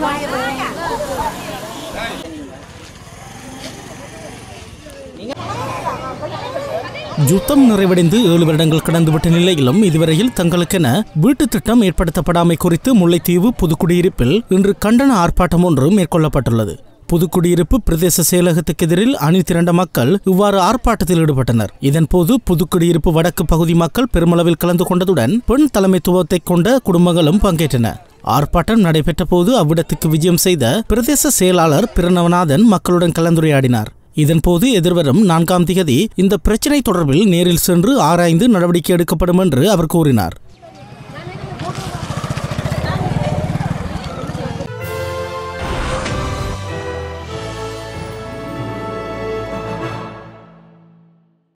யுத்தம் நிறைவடைந்து ஏழு வருடங்கள் கடந்துவிட்ட நிலையிலும் இதுவரையில் தங்களுக்கென வீட்டு திட்டம் ஏற்படுத்தப்படாமை குறித்து முல்லைத்தீவு புதுக்குடியிருப்பில் இன்று கண்டன ஆர்ப்பாட்டம் ஒன்று மேற்கொள்ளப்பட்டுள்ளது புதுக்குடியிருப்பு பிரதேச செயலகத்துக்கு எதிரில் அணி திரண்ட மக்கள் இவ்வாறு ஆர்ப்பாட்டத்தில் ஈடுபட்டனர் இதன்போது புதுக்குடியிருப்பு வடக்கு பகுதி மக்கள் பெருமளவில் கலந்து கொண்டதுடன் பெண் தலைமைத்துவத்தை கொண்ட குடும்பங்களும் பங்கேற்றன ஆர்ப்பாட்டம் நடைபெற்ற போது அவ்விடத்துக்கு விஜயம் செய்த பிரதேச செயலாளர் பிரணவநாதன் மக்களுடன் கலந்துரையாடினார் இதன்போது எதிர்வரும் நான்காம் திகதி இந்த பிரச்சினை தொடர்பில் நேரில் சென்று ஆராய்ந்து நடவடிக்கை எடுக்கப்படும் என்று அவர் கூறினார்